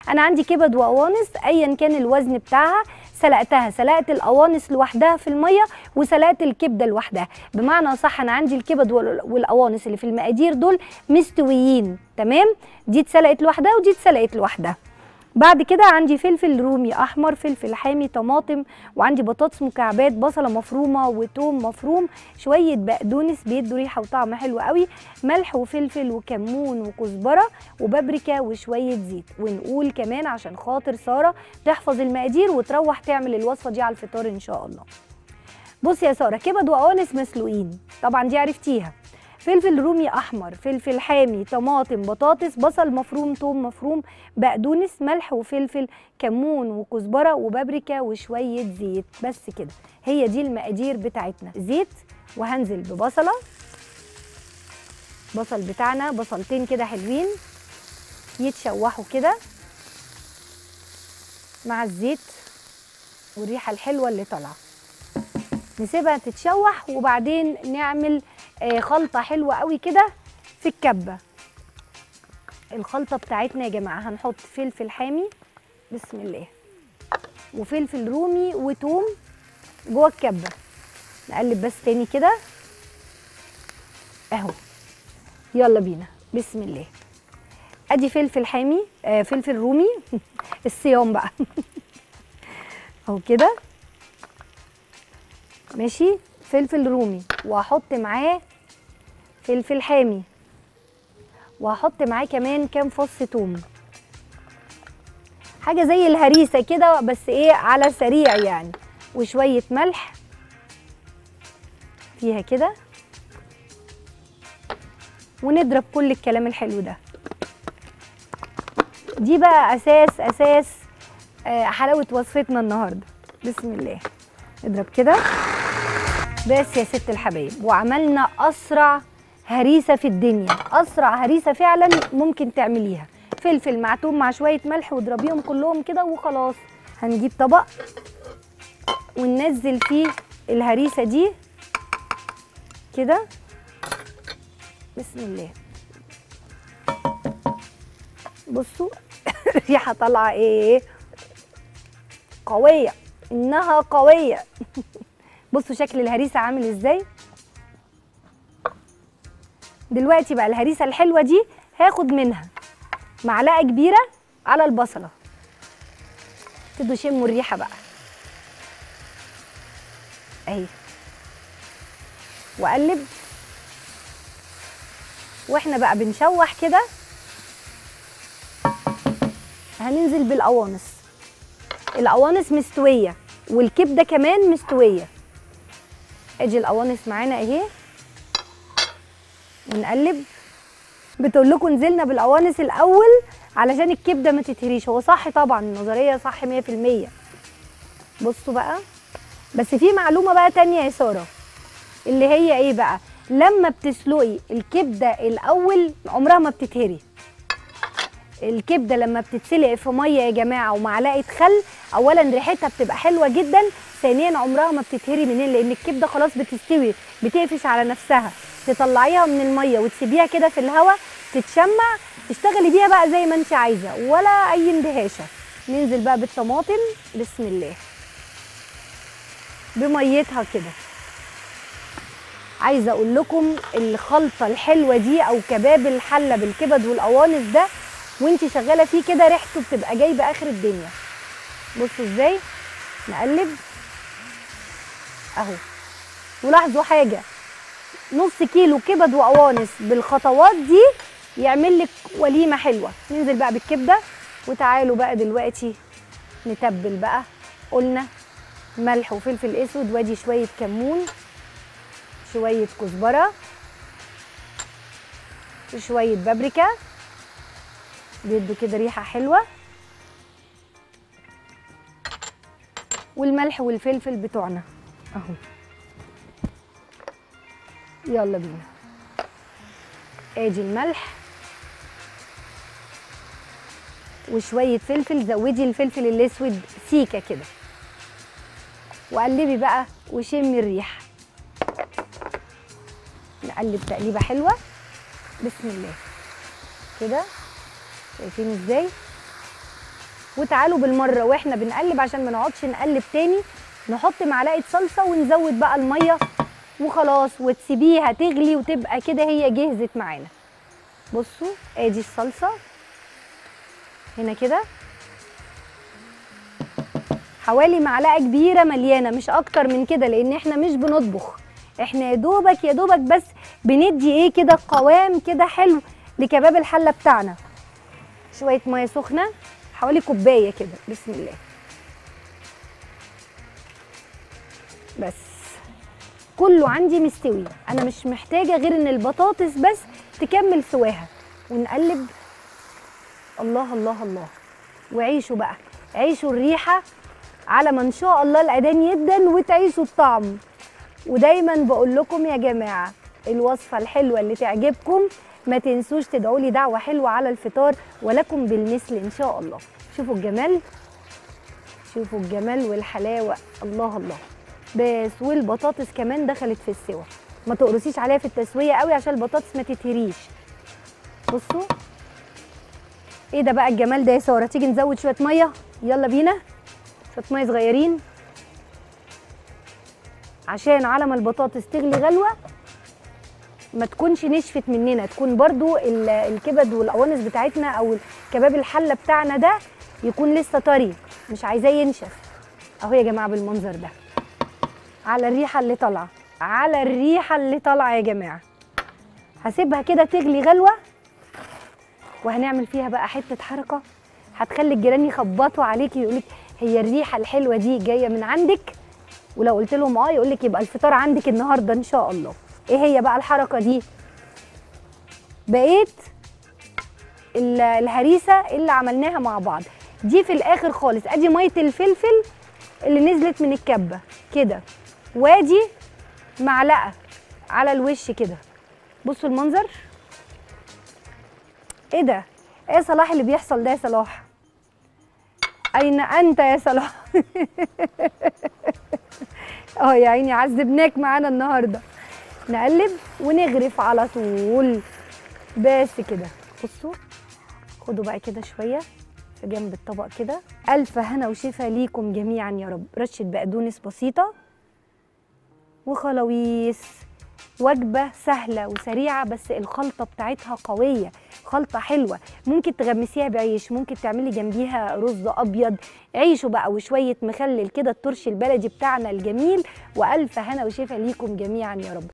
انا عندي كبد وقوانص ايا كان الوزن بتاعها سلقتها سلقت القوانص لوحدها في الميه وسلقت الكبده لوحدها بمعنى صح انا عندي الكبد وال- والقوانص اللي في المقادير دول مستويين تمام دي اتسلقت لوحدها ودي اتسلقت لوحدها بعد كده عندي فلفل رومي احمر فلفل حامي طماطم وعندي بطاطس مكعبات بصله مفرومه وتوم مفروم شويه بقدونس بيدوا ريحه وطعم حلو قوي ملح وفلفل وكمون وكزبره وبابريكا وشويه زيت ونقول كمان عشان خاطر ساره تحفظ المقادير وتروح تعمل الوصفه دي على الفطار ان شاء الله بصي يا ساره كبد وقوانص مسلوقين طبعا دي عرفتيها فلفل رومي احمر فلفل حامي طماطم بطاطس بصل مفروم توم مفروم بقدونس ملح وفلفل كمون وكزبره وبابريكا وشويه زيت بس كده هي دي المقادير بتاعتنا زيت وهنزل ببصله بصل بتاعنا بصلتين كده حلوين يتشوحوا كده مع الزيت والريحه الحلوه اللي طالعه نسيبها تتشوح وبعدين نعمل آه، خلطه حلوه قوي كده في الكبه الخلطه بتاعتنا يا جماعه هنحط فلفل حامي بسم الله وفلفل رومي وتوم جوه الكبه نقلب بس تاني كده اهو يلا بينا بسم الله ادي فلفل حامي آه فلفل رومي الصيام بقى اهو كده ماشي فلفل رومي وهحط معاه فلفل حامي وهحط معاه كمان كام فص توم حاجه زي الهريسه كده بس ايه على سريع يعني وشويه ملح فيها كده ونضرب كل الكلام الحلو ده دي بقى اساس اساس آه، حلاوه وصفتنا النهارده بسم الله نضرب كده بس يا ست الحبايب وعملنا اسرع هريسه في الدنيا اسرع هريسه فعلا ممكن تعمليها فلفل مع توم مع شويه ملح واضربيهم كلهم كده وخلاص هنجيب طبق وننزل فيه الهريسه دي كده بسم الله بصوا الريحه طالعه ايه قويه انها قويه بصوا شكل الهريسه عامل ازاي دلوقتي بقى الهريسه الحلوه دي هاخد منها معلقه كبيره على البصله تدوا شموا الريحه بقى اهي واقلب واحنا بقى بنشوح كده هننزل بالقوانص القوانص مستويه والكبده كمان مستويه ادي القوانص معانا اهي ونقلب بتقول لكم نزلنا بالقوانص الاول علشان الكبده ما تتهريش هو صح طبعا النظريه صح 100% بصوا بقى بس في معلومه بقى تانية يا ساره اللي هي ايه بقى لما بتسلقي الكبده الاول عمرها ما بتتهري الكبده لما بتتسلق في ميه يا جماعه ومعلقه خل اولا ريحتها بتبقى حلوه جدا ثانيا عمرها ما بتتهري منين لان الكبده خلاص بتستوي بتقفش على نفسها تطلعيها من الميه وتسيبيها كده في الهواء تتشمع تشتغلي بيها بقى زي ما انت عايزه ولا اي اندهاشه ننزل بقى بالطماطم بسم الله بميتها كده عايزه اقول لكم الخلطه الحلوه دي او كباب الحله بالكبد والقوانص ده وانت شغاله فيه كده ريحته بتبقى جايبه اخر الدنيا بصوا ازاي نقلب اهو ولاحظوا حاجه نص كيلو كبد وقوانص بالخطوات دي يعمل لك وليمه حلوه ننزل بقى بالكبده وتعالوا بقى دلوقتي نتبل بقى قلنا ملح وفلفل اسود وادي شويه كمون شويه كزبره وشويه بابريكا بيدوا كده ريحه حلوه والملح والفلفل بتوعنا اهو يلا بينا ادي الملح وشويه فلفل زودي الفلفل الاسود سيكه كده وقلبي بقى وشمي الريحه نقلب تقليبه حلوه بسم الله كده شايفين ازاي وتعالوا بالمره واحنا بنقلب عشان ما نقعدش نقلب تاني نحط معلقه صلصه ونزود بقى الميه وخلاص وتسيبيها تغلي وتبقى كده هي جهزت معانا بصوا ادي الصلصه هنا كده حوالي معلقه كبيره مليانه مش اكتر من كده لان احنا مش بنطبخ احنا يا دوبك يا دوبك بس بندي ايه كده قوام كده حلو لكباب الحله بتاعنا شويه ميه سخنه حوالي كوبايه كده بسم الله بس كله عندي مستوي انا مش محتاجه غير ان البطاطس بس تكمل سواها ونقلب الله الله الله وعيشوا بقى عيشوا الريحه على ما ان شاء الله الاذان يدن وتعيشوا الطعم ودايما بقول لكم يا جماعه الوصفه الحلوه اللي تعجبكم ما تنسوش تدعوا لي دعوه حلوه على الفطار ولكم بالمثل ان شاء الله شوفوا الجمال شوفوا الجمال والحلاوه الله الله بس والبطاطس كمان دخلت في السوا ما تقرصيش عليها في التسويه قوي عشان البطاطس ما تتهريش بصوا ايه ده بقى الجمال ده يا ساره تيجي نزود شويه ميه يلا بينا شويه ميه صغيرين عشان على ما البطاطس تغلي غلوه ما تكونش نشفت مننا تكون برضو ال- الكبد والقوانص بتاعتنا او كباب الحله بتاعنا ده يكون لسه طري مش عايزاه ينشف اهو يا جماعه بالمنظر ده على الريحه اللي طالعه على الريحه اللي طالعه يا جماعه هسيبها كده تغلي غلوه وهنعمل فيها بقى حته حركه هتخلي الجيران يخبطوا عليكي يقولك هي الريحه الحلوه دي جايه من عندك ولو قلت لهم اه يقول لك يبقى الفطار عندك النهارده ان شاء الله ايه هي بقى الحركه دي بقيت ال- الهريسه اللي عملناها مع بعض دي في الاخر خالص ادي ميه الفلفل اللي نزلت من الكبه كده وادي معلقه على الوش كده بصوا المنظر ايه ده ايه يا صلاح اللي بيحصل ده يا صلاح اين انت يا صلاح اه يا عيني عذبناك معانا النهارده نقلب ونغرف على طول بس كده بصوا خدوا بقى كده شويه في جنب الطبق كده الف هنا وشفا ليكم جميعا يا رب رشه بقدونس بسيطه وخلاويص وجبه سهله وسريعه بس الخلطه بتاعتها قويه خلطه حلوه ممكن تغمسيها بعيش ممكن تعملي جنبيها رز ابيض عيشوا بقى وشويه مخلل كده الترش البلدي بتاعنا الجميل والف هنا وشفا ليكم جميعا يا رب